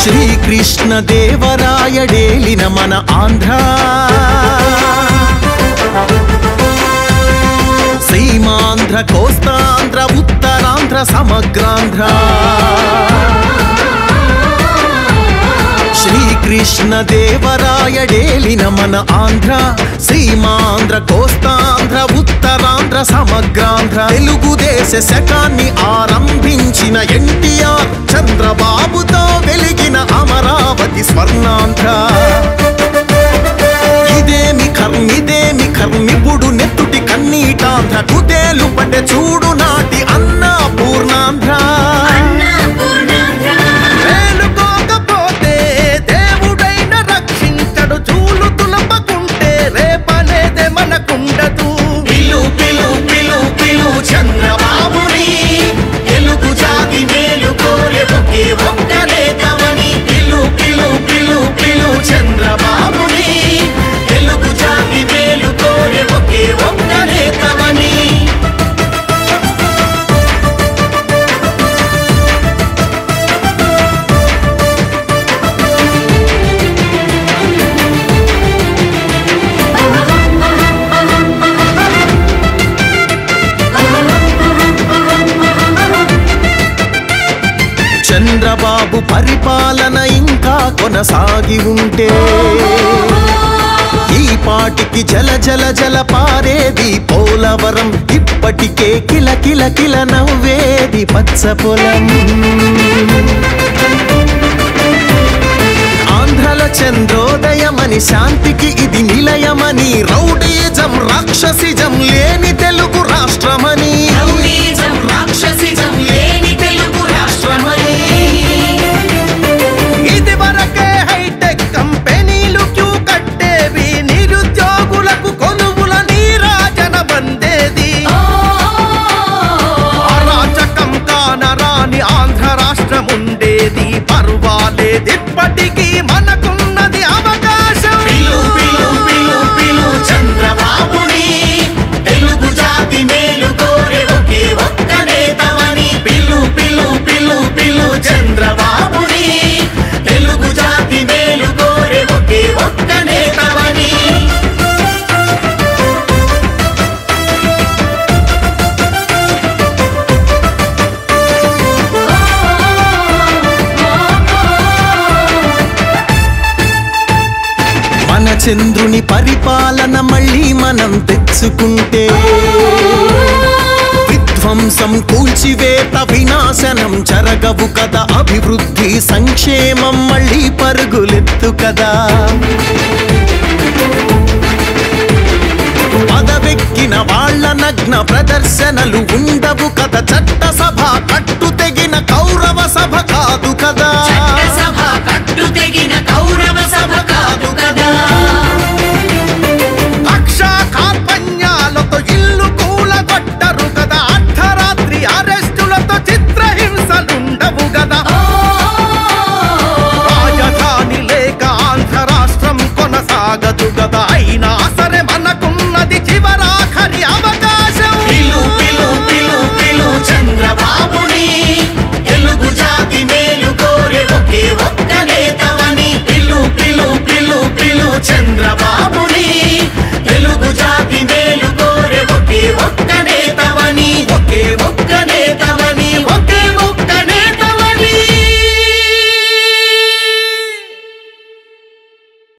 శ్రీకృష్ణ దేవరాయడేలిన మన ఆంధ్ర సీమాంధ్ర కోస్తాంధ్ర ఉత్తరాంధ్ర సమగ్రాంధ్ర శ్రీకృష్ణ దేవరాయడేలిన మన ఆంధ్ర సీమాంధ్ర కోస్తాంధ్ర ఉత్తరాంధ్ర సమగ్రాంధ్ర తెలుగుదేశ శకాన్ని ఆరంభించిన ఎన్టీఆర్ చంద్రబాబుతో వెలిగిన అమరావతి స్వర్ణాంధ్ర ఇదేమి కర్మిదేమి కర్మిపుడు నెత్తుటి కన్నీటాంధ్ర కుదేలు పడ్డ చూడు నాటి అన్నా పూర్ణాంధ్ర వేలుకోకపోతే దేవుడైన రక్షించడు చూలు తులపకుంటే రేపనేదే మనకుండదు పిలు పిలు పిలు పిలు చంద్రబాబుని తెలుగు జాతి మేలు కోరే ఒకే ఒక్క నేతమని పిలు పిలు పిలు పిలు చంద్రబాబుని తెలుగు జాతి మేలు కోరే ఒకే ఒక్క నేతమని చంద్రబాబు పరిపాలన ఇంకా కొనసాగి ఉంటే ఈ పాటికి జల జల జల పారేది పోలవరం ఇప్పటికే కిల కిల కిల నవ్వేది పచ్చ పొలం ఆంధ్రల చంద్రోదయమని శాంతికి ఇది నిలయమని రౌడీజం రాక్షసిజం లేని తెలుగు రాష్ట్రమని రాక్షసిజం లేని తెలుగు రాష్ట్రమని ఇది వరకే హైటెక్ కంపెనీలు క్యూ కట్టేవి నిరుద్యోగులకు కొనుగుల నీరాజన బందేది అరాచకం కానరాని ఆంధ్ర రాష్ట్రం ఉండేది పర్వాలేదు ఇప్పటికీ మనకున్నది అవకాశం పిలు పిలు పిలు పిలు చంద్రబాబుని తెలుగు జాతి మేలు కోరే ఒకే ఒక్క నేతమని పిలు పిలు పిలు పిలు చంద్రబాబుని తెలుగు జాతి మేలు కోరే ఒకే ఒక్క నేతమని మన చంద్రుని పరిపాలన మళ్ళీ మనం తెచ్చుకుంటే విధ్వంసం కూల్చివేత వినాశనం జరగవు కదా అభివృద్ధి సంక్షేమం మళ్ళీ పరుగులెత్తు కదా పదవెక్కిన వాళ్ళ నగ్న ప్రదర్శనలు ఉండవు కదా చట్టసభ కట్ట